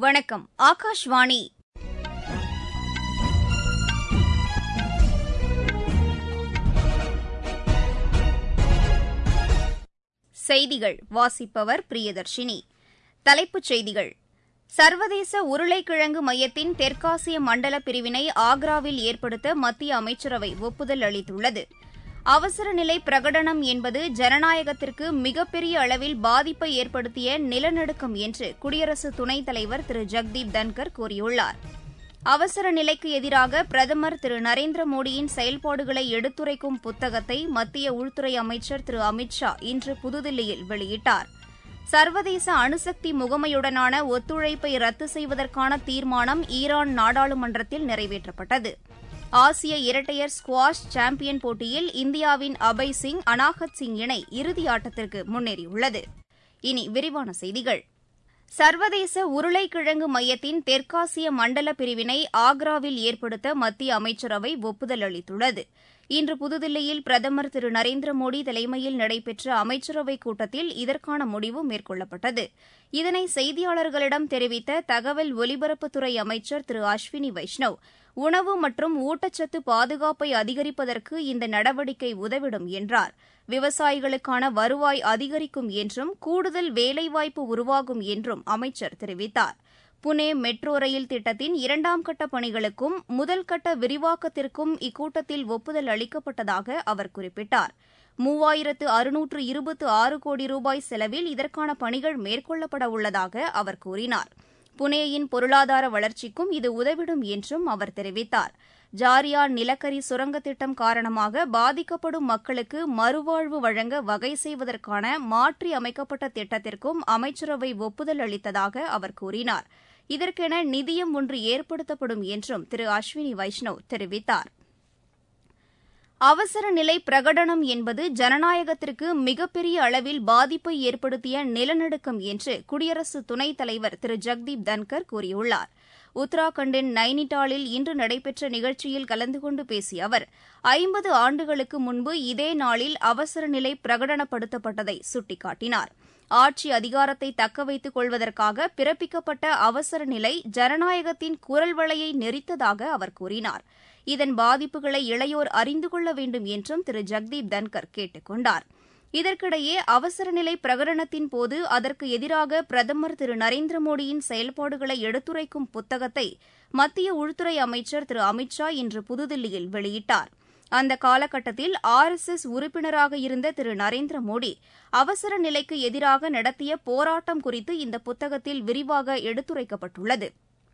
வணக்கம் ஆகாஷ்வாணி செய்திகள் வாசிப்பவர் பிரியதர்ஷினி தலைப்புச் செய்திகள் சர்வதேச உருளைக்கிழங்கு மையத்தின் தெற்காசிய மண்டல பிரிவினை ஆக்ராவில் ஏற்படுத்த மத்திய அமைச்சரவை ஒப்புதல் அளித்துள்ளது அவசர நிலை பிரகடனம் என்பது ஜனநாயகத்திற்கு மிகப்பெரிய அளவில் பாதிப்பை ஏற்படுத்திய நிலநடுக்கம் என்று குடியரசு துணைத் தலைவர் திரு ஜெக்தீப் தன்கர் கூறியுள்ளார் அவசர நிலைக்கு எதிராக பிரதமர் திரு நரேந்திர மோடியின் செயல்பாடுகளை எடுத்துரைக்கும் புத்தகத்தை மத்திய உள்துறை அமைச்சர் திரு அமித் ஷா இன்று புதுதில்லியில் வெளியிட்டார் சர்வதேச அணுசக்தி முகமையுடனான ஒத்துழைப்பை ரத்து செய்வதற்கான தீர்மானம் ஈரான் நாடாளுமன்றத்தில் நிறைவேற்றப்பட்டது ஆசிய இரட்டையர் ஸ்குவாஷ் சாம்பியன் போட்டியில் இந்தியாவின் அபய் சிங் அனாஹத் சிங் இணை இறுதி ஆட்டத்திற்கு முன்னேறியுள்ளது இனி விரிவான செய்திகள் சர்வதேச உருளைக்கிழங்கு மையத்தின் தெற்காசிய மண்டல பிரிவினை ஆக்ராவில் ஏற்படுத்த மத்திய அமைச்சரவை ஒப்புதல் அளித்துள்ளது இன்று புதுதில்லியில் பிரதமர் திரு நரேந்திர மோடி தலைமையில் நடைபெற்ற அமைச்சரவைக் கூட்டத்தில் இதற்கான முடிவு மேற்கொள்ளப்பட்டது இதனை செய்தியாளர்களிடம் தெரிவித்த தகவல் ஒலிபரப்புத்துறை அமைச்சர் திரு அஸ்வினி வைஷ்ணவ் உணவு மற்றும் ஊட்டச்சத்து பாதுகாப்பை அதிகரிப்பதற்கு இந்த நடவடிக்கை உதவிடும் என்றார் விவசாயிகளுக்கான வருவாய் அதிகரிக்கும் என்றும் கூடுதல் வேலைவாய்ப்பு உருவாகும் என்றும் அமைச்சர் தெரிவித்தார் புனே மெட்ரோ ரயில் திட்டத்தின் இரண்டாம் கட்ட பணிகளுக்கும் முதல் கட்ட விரிவாக்கத்திற்கும் இக்கூட்டத்தில் ஒப்புதல் அளிக்கப்பட்டதாக அவர் குறிப்பிட்டார் மூவாயிரத்து அறுநூற்று இருபத்து ஆறு கோடி ரூபாய் செலவில் இதற்கான பணிகள் மேற்கொள்ளப்பட உள்ளதாக அவர் கூறினார் புனேயின் பொருளாதார வளர்ச்சிக்கும் இது உதவிடும் என்றும் அவர் தெரிவித்தார் ஜாரியான் நிலக்கரி சுரங்க திட்டம் காரணமாக பாதிக்கப்படும் மக்களுக்கு மறுவாழ்வு வழங்க வகை செய்வதற்கான மாற்றி அமைக்கப்பட்ட திட்டத்திற்கும் அமைச்சரவை ஒப்புதல் அளித்ததாக அவர் கூறினார் இதற்கென நிதியம் ஒன்று ஏற்படுத்தப்படும் என்றும் திரு அஸ்வினி வைஷ்ணவ் தெரிவித்தார் அவசர நிலை பிரகடனம் என்பது ஜனநாயகத்திற்கு மிகப்பெரிய அளவில் பாதிப்பை ஏற்படுத்திய நிலநடுக்கம் என்று குடியரசு துணைத் தலைவர் திரு ஜெக்தீப் தன்கர் கூறியுள்ளார் உத்தராகண்டின் நைனிடாலில் இன்று நடைபெற்ற நிகழ்ச்சியில் கலந்து கொண்டு பேசிய அவர் ஐம்பது ஆண்டுகளுக்கு முன்பு இதே நாளில் அவசர நிலை பிரகடனப்படுத்தப்பட்டதை சுட்டிக்காட்டினார் ஆட்சி அதிகாரத்தை தக்க வைத்துக் கொள்வதற்காக பிறப்பிக்கப்பட்ட அவசர நிலை ஜனநாயகத்தின் குரல் வளையை நெறித்ததாக அவர் கூறினார் இதன் பாதிப்புகளை இளையோர் அறிந்து கொள்ள வேண்டும் என்றும் திரு ஜெக்தீப் தன்கர் கேட்டுக் கொண்டார் இதற்கிடையே அவசர நிலை பிரகடனத்தின் போது அதற்கு எதிராக பிரதமர் திரு நரேந்திர மோடியின் செயல்பாடுகளை எடுத்துரைக்கும் புத்தகத்தை மத்திய உள்துறை அமைச்சர் திரு அமித் ஷா இன்று புதுதில்லியில் வெளியிட்டார் அந்த காலகட்டத்தில் ஆர் எஸ் எஸ் உறுப்பினராக இருந்த திரு நரேந்திர மோடி அவசர நிலைக்கு எதிராக நடத்திய போராட்டம் குறித்து இந்த புத்தகத்தில் விரிவாக எடுத்துரைக்கப்பட்டுள்ளது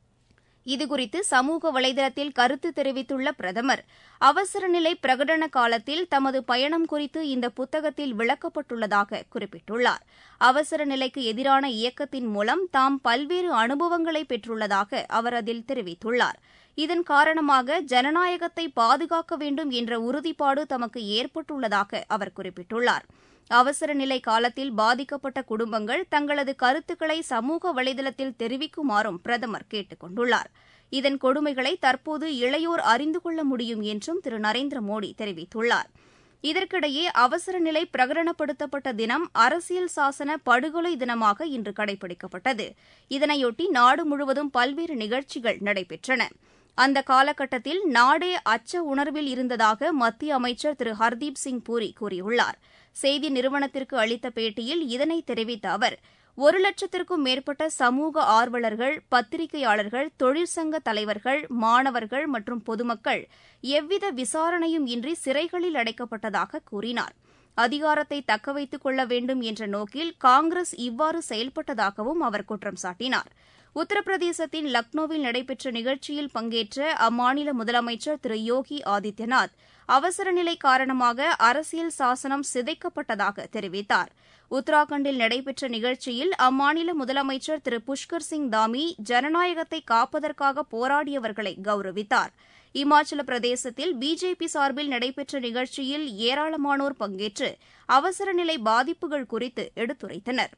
இதுகுறித்து சமூக வலைதளத்தில் கருத்து தெரிவித்துள்ள பிரதமர் அவசர நிலை பிரகடன காலத்தில் தமது பயணம் குறித்து இந்த புத்தகத்தில் விளக்கப்பட்டுள்ளதாக குறிப்பிட்டுள்ளார் அவசர நிலைக்கு எதிரான இயக்கத்தின் மூலம் தாம் பல்வேறு அனுபவங்களை பெற்றுள்ளதாக அவர் அதில் தெரிவித்துள்ளார் இதன் காரணமாக ஜனநாயகத்தை பாதுகாக்க வேண்டும் என்ற உறுதிப்பாடு தமக்கு ஏற்பட்டுள்ளதாக அவர் குறிப்பிட்டுள்ளார் அவசர நிலை காலத்தில் பாதிக்கப்பட்ட குடும்பங்கள் தங்களது கருத்துக்களை சமூக வலைதளத்தில் தெரிவிக்குமாறும் பிரதமர் கேட்டுக் கொண்டுள்ளார் இதன் கொடுமைகளை தற்போது இளையோர் அறிந்து கொள்ள முடியும் என்றும் திரு நரேந்திர மோடி தெரிவித்துள்ளார் இதற்கிடையே அவசர நிலை பிரகடனப்படுத்தப்பட்ட தினம் அரசியல் சாசன படுகொலை தினமாக இன்று கடைபிடிக்கப்பட்டது இதனையொட்டி நாடு முழுவதும் பல்வேறு நிகழ்ச்சிகள் நடைபெற்றன அந்த காலகட்டத்தில் நாடே அச்ச உணர்வில் இருந்ததாக மத்திய அமைச்சர் திரு ஹர்தீப் சிங் பூரி கூறியுள்ளார் செய்தி நிறுவனத்திற்கு அளித்த பேட்டியில் இதனை தெரிவித்த அவர் ஒரு லட்சத்திற்கும் மேற்பட்ட சமூக ஆர்வலர்கள் பத்திரிகையாளர்கள் தொழிற்சங்க தலைவர்கள் மாணவர்கள் மற்றும் பொதுமக்கள் எவ்வித விசாரணையும் இன்றி சிறைகளில் அடைக்கப்பட்டதாக கூறினார் அதிகாரத்தை தக்க வைத்துக் கொள்ள வேண்டும் என்ற நோக்கில் காங்கிரஸ் இவ்வாறு செயல்பட்டதாகவும் அவர் குற்றம் சாட்டினார் உத்தரப்பிரதேசத்தின் லக்னோவில் நடைபெற்ற நிகழ்ச்சியில் பங்கேற்ற அம்மாநில முதலமைச்சர் திரு யோகி ஆதித்யநாத் அவசர நிலை காரணமாக அரசியல் சாசனம் சிதைக்கப்பட்டதாக தெரிவித்தார் உத்தராகண்டில் நடைபெற்ற நிகழ்ச்சியில் அம்மாநில முதலமைச்சர் திரு புஷ்கர் சிங் தாமி ஜனநாயகத்தை காப்பதற்காக போராடியவர்களை கௌரவித்தார் இமாச்சல பிரதேசத்தில் பிஜேபி சார்பில் நடைபெற்ற நிகழ்ச்சியில் ஏராளமானோர் பங்கேற்று அவசர நிலை பாதிப்புகள் குறித்து எடுத்துரைத்தனா்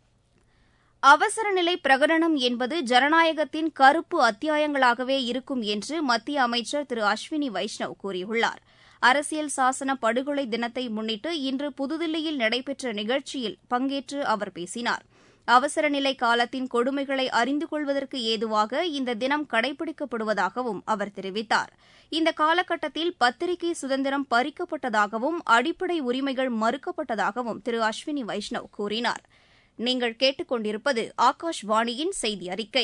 அவசர நிலை பிரகடனம் என்பது ஜனநாயகத்தின் கருப்பு அத்தியாயங்களாகவே இருக்கும் என்று மத்திய அமைச்சர் திரு அஸ்வினி வைஷ்ணவ் கூறியுள்ளார் அரசியல் சாசன படுகொலை தினத்தை முன்னிட்டு இன்று புதுதில்லியில் நடைபெற்ற நிகழ்ச்சியில் பங்கேற்று அவர் பேசினார் அவசர நிலை காலத்தின் கொடுமைகளை அறிந்து கொள்வதற்கு ஏதுவாக இந்த தினம் கடைபிடிக்கப்படுவதாகவும் அவர் தெரிவித்தார் இந்த காலகட்டத்தில் பத்திரிகை சுதந்திரம் பறிக்கப்பட்டதாகவும் அடிப்படை உரிமைகள் மறுக்கப்பட்டதாகவும் திரு அஸ்வினி வைஷ்ணவ் கூறினார் நீங்கள் கேட்டுக்கொண்டிருப்பது ஆகாஷ்வாணியின் செய்தி அறிக்கை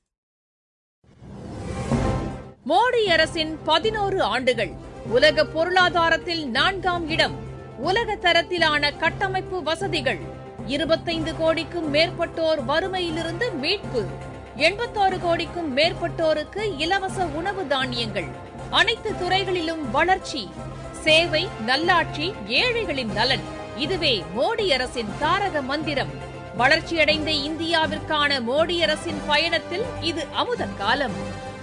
மோடி அரசின் பதினோரு ஆண்டுகள் உலக பொருளாதாரத்தில் நான்காம் இடம் உலக தரத்திலான கட்டமைப்பு வசதிகள் இருபத்தைந்து கோடிக்கும் மேற்பட்டோர் வறுமையிலிருந்து மீட்பு எண்பத்தாறு கோடிக்கும் மேற்பட்டோருக்கு இலவச உணவு தானியங்கள் அனைத்து துறைகளிலும் வளர்ச்சி சேவை நல்லாட்சி ஏழைகளின் நலன் இதுவே மோடி அரசின் தாரக மந்திரம் வளர்ச்சியடைந்த இந்தியாவிற்கான மோடி அரசின் பயணத்தில் இது அமுத காலம்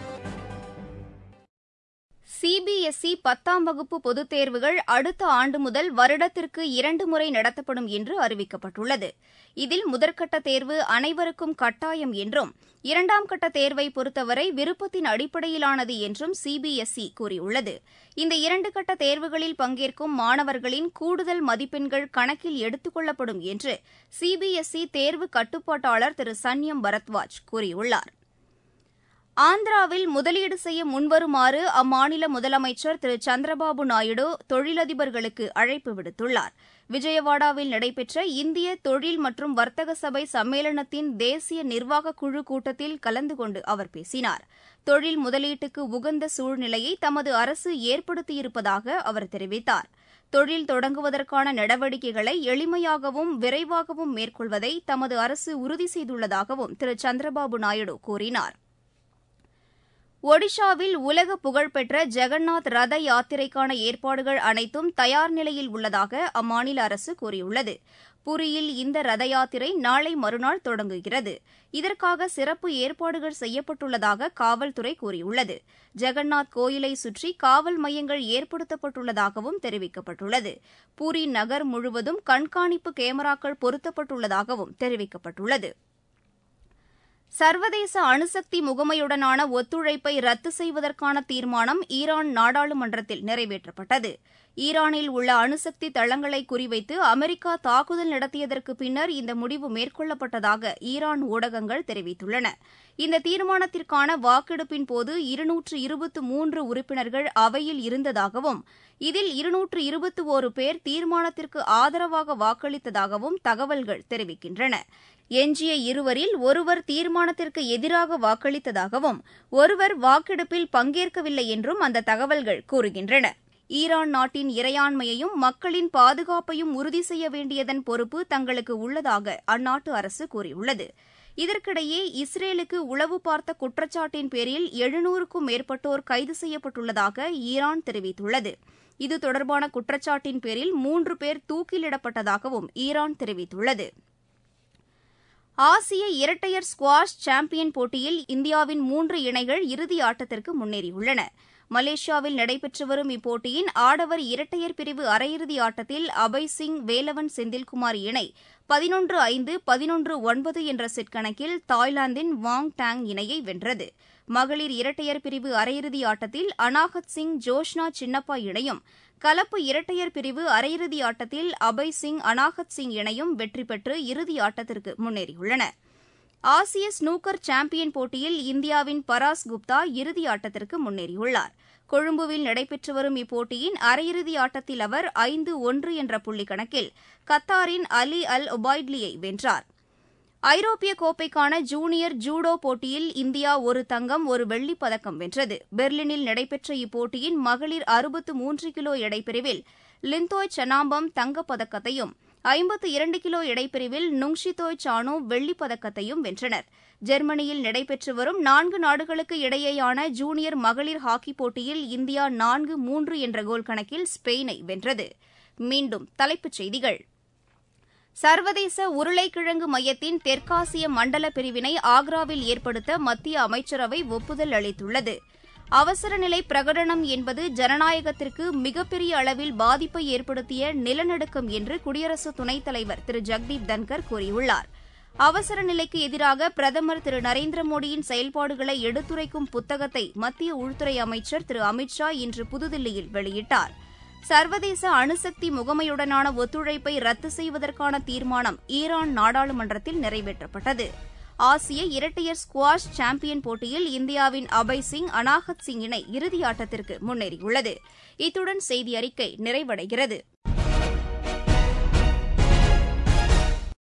சிபிஎஸ்இ பத்தாம் வகுப்பு பொதுத் தேர்வுகள் அடுத்த ஆண்டு முதல் வருடத்திற்கு இரண்டு முறை நடத்தப்படும் என்று அறிவிக்கப்பட்டுள்ளது இதில் முதற்கட்ட தேர்வு அனைவருக்கும் கட்டாயம் என்றும் இரண்டாம் கட்ட தேர்வை பொறுத்தவரை விருப்பத்தின் அடிப்படையிலானது என்றும் சிபிஎஸ்இ கூறியுள்ளது இந்த இரண்டு கட்ட தேர்வுகளில் பங்கேற்கும் மாணவர்களின் கூடுதல் மதிப்பெண்கள் கணக்கில் எடுத்துக் கொள்ளப்படும் என்று சிபிஎஸ்இ தேர்வு கட்டுப்பாட்டாளர் திரு சன்யம் பரத்வாஜ் கூறியுள்ளார் ஆந்திராவில் முதலீடு செய்ய முன்வருமாறு அம்மாநில முதலமைச்சர் திரு சந்திரபாபு நாயுடு தொழிலதிபர்களுக்கு அழைப்பு விடுத்துள்ளார் விஜயவாடாவில் நடைபெற்ற இந்திய தொழில் மற்றும் வர்த்தக சபை சம்மேளனத்தின் தேசிய நிர்வாக குழு கூட்டத்தில் கலந்து கொண்டு அவர் பேசினார் தொழில் முதலீட்டுக்கு உகந்த சூழ்நிலையை தமது அரசு ஏற்படுத்தியிருப்பதாக அவர் தெரிவித்தார் தொழில் தொடங்குவதற்கான நடவடிக்கைகளை எளிமையாகவும் விரைவாகவும் மேற்கொள்வதை தமது அரசு உறுதி செய்துள்ளதாகவும் திரு சந்திரபாபு நாயுடு கூறினார் ஒடிஷாவில் உலக புகழ்பெற்ற ஜெகநாத் ரத யாத்திரைக்கான ஏற்பாடுகள் அனைத்தும் தயார் நிலையில் உள்ளதாக அம்மாநில அரசு கூறியுள்ளது புரியில் இந்த ரத யாத்திரை நாளை மறுநாள் தொடங்குகிறது இதற்காக சிறப்பு ஏற்பாடுகள் செய்யப்பட்டுள்ளதாக காவல்துறை கூறியுள்ளது ஜெகநாத் கோயிலை சுற்றி காவல் மையங்கள் ஏற்படுத்தப்பட்டுள்ளதாகவும் தெரிவிக்கப்பட்டுள்ளது பூரி நகர் முழுவதும் கண்காணிப்பு கேமராக்கள் பொருத்தப்பட்டுள்ளதாகவும் தெரிவிக்கப்பட்டுள்ளது சர்வதேச அணுசக்தி முகமையுடனான ஒத்துழைப்பை ரத்து செய்வதற்கான தீர்மானம் ஈரான் நாடாளுமன்றத்தில் நிறைவேற்றப்பட்டது ஈரானில் உள்ள அணுசக்தி தளங்களை குறிவைத்து அமெரிக்கா தாக்குதல் நடத்தியதற்கு பின்னர் இந்த முடிவு மேற்கொள்ளப்பட்டதாக ஈரான் ஊடகங்கள் தெரிவித்துள்ளன இந்த தீர்மானத்திற்கான வாக்கெடுப்பின் போது இருநூற்று இருபத்து மூன்று உறுப்பினர்கள் அவையில் இருந்ததாகவும் இதில் இருநூற்று இருபத்தி ஒரு பேர் தீர்மானத்திற்கு ஆதரவாக வாக்களித்ததாகவும் தகவல்கள் தெரிவிக்கின்றன எஞ்சிய இருவரில் ஒருவர் தீர்மானத்திற்கு எதிராக வாக்களித்ததாகவும் ஒருவர் வாக்கெடுப்பில் பங்கேற்கவில்லை என்றும் அந்த தகவல்கள் கூறுகின்றன ஈரான் நாட்டின் இறையாண்மையையும் மக்களின் பாதுகாப்பையும் உறுதி செய்ய வேண்டியதன் பொறுப்பு தங்களுக்கு உள்ளதாக அந்நாட்டு அரசு கூறியுள்ளது இதற்கிடையே இஸ்ரேலுக்கு உளவு பார்த்த குற்றச்சாட்டின் பேரில் எழுநூறுக்கும் மேற்பட்டோர் கைது செய்யப்பட்டுள்ளதாக ஈரான் தெரிவித்துள்ளது இது தொடர்பான குற்றச்சாட்டின் பேரில் மூன்று பேர் தூக்கிலிடப்பட்டதாகவும் ஈரான் தெரிவித்துள்ளது ஆசிய இரட்டையர் ஸ்குவாஷ் சாம்பியன் போட்டியில் இந்தியாவின் மூன்று இணைகள் இறுதி ஆட்டத்திற்கு முன்னேறியுள்ளன மலேசியாவில் நடைபெற்று வரும் இப்போட்டியின் ஆடவர் இரட்டையர் பிரிவு அரையிறுதி ஆட்டத்தில் அபய் சிங் வேலவன் செந்தில்குமார் இணை பதினொன்று ஐந்து பதினொன்று ஒன்பது என்ற செட் கணக்கில் தாய்லாந்தின் வாங் டாங் இணையை வென்றது மகளிர் இரட்டையர் பிரிவு அரையிறுதி ஆட்டத்தில் அனாகத் சிங் ஜோஷ்னா சின்னப்பா இணையும் கலப்பு இரட்டையர் பிரிவு அரையிறுதி ஆட்டத்தில் அபய் சிங் அனாகத் சிங் இணையும் வெற்றி பெற்று இறுதி ஆட்டத்திற்கு முன்னேறியுள்ளன ஆசிய ஸ்னூக்கர் சாம்பியன் போட்டியில் இந்தியாவின் பராஸ் குப்தா இறுதி ஆட்டத்திற்கு முன்னேறியுள்ளார் கொழும்புவில் நடைபெற்று வரும் இப்போட்டியின் அரையிறுதி ஆட்டத்தில் அவர் ஐந்து ஒன்று என்ற புள்ளி கணக்கில் கத்தாரின் அலி அல் ஒபாய்ட்லியை வென்றார் ஐரோப்பிய கோப்பைக்கான ஜூனியர் ஜூடோ போட்டியில் இந்தியா ஒரு தங்கம் ஒரு வெள்ளிப் பதக்கம் வென்றது பெர்லினில் நடைபெற்ற இப்போட்டியின் மகளிர் அறுபத்து மூன்று கிலோ எடைப்பிரிவில் லிந்தோய் சனாம்பம் தங்கப்பதக்கத்தையும் ஐம்பத்து இரண்டு கிலோ எடைப்பிரிவில் நுங்ஷிதோய் சானு வெள்ளிப் பதக்கத்தையும் வென்றனர் ஜெர்மனியில் நடைபெற்று வரும் நான்கு நாடுகளுக்கு இடையேயான ஜூனியர் மகளிர் ஹாக்கி போட்டியில் இந்தியா நான்கு மூன்று என்ற கோல் கணக்கில் ஸ்பெயினை வென்றது மீண்டும் தலைப்புச் செய்திகள் சர்வதேச உருளைக்கிழங்கு மையத்தின் தெற்காசிய மண்டல பிரிவினை ஆக்ராவில் ஏற்படுத்த மத்திய அமைச்சரவை ஒப்புதல் அளித்துள்ளது அவசர நிலை பிரகடனம் என்பது ஜனநாயகத்திற்கு மிகப்பெரிய அளவில் பாதிப்பை ஏற்படுத்திய நிலநடுக்கம் என்று குடியரசு துணைத் தலைவர் திரு ஜெக்தீப் தன்கர் கூறியுள்ளார் அவசர நிலைக்கு எதிராக பிரதமர் திரு நரேந்திர மோடியின் செயல்பாடுகளை எடுத்துரைக்கும் புத்தகத்தை மத்திய உள்துறை அமைச்சர் திரு அமித் ஷா இன்று புதுதில்லியில் வெளியிட்டார் சர்வதேச அணுசக்தி முகமையுடனான ஒத்துழைப்பை ரத்து செய்வதற்கான தீர்மானம் ஈரான் நாடாளுமன்றத்தில் நிறைவேற்றப்பட்டது ஆசிய இரட்டையர் ஸ்குவாஷ் சாம்பியன் போட்டியில் இந்தியாவின் அபய் சிங் அனாஹத் சிங் இணை இறுதியாட்டத்திற்கு முன்னேறியுள்ளது இத்துடன் செய்தி அறிக்கை நிறைவடைகிறது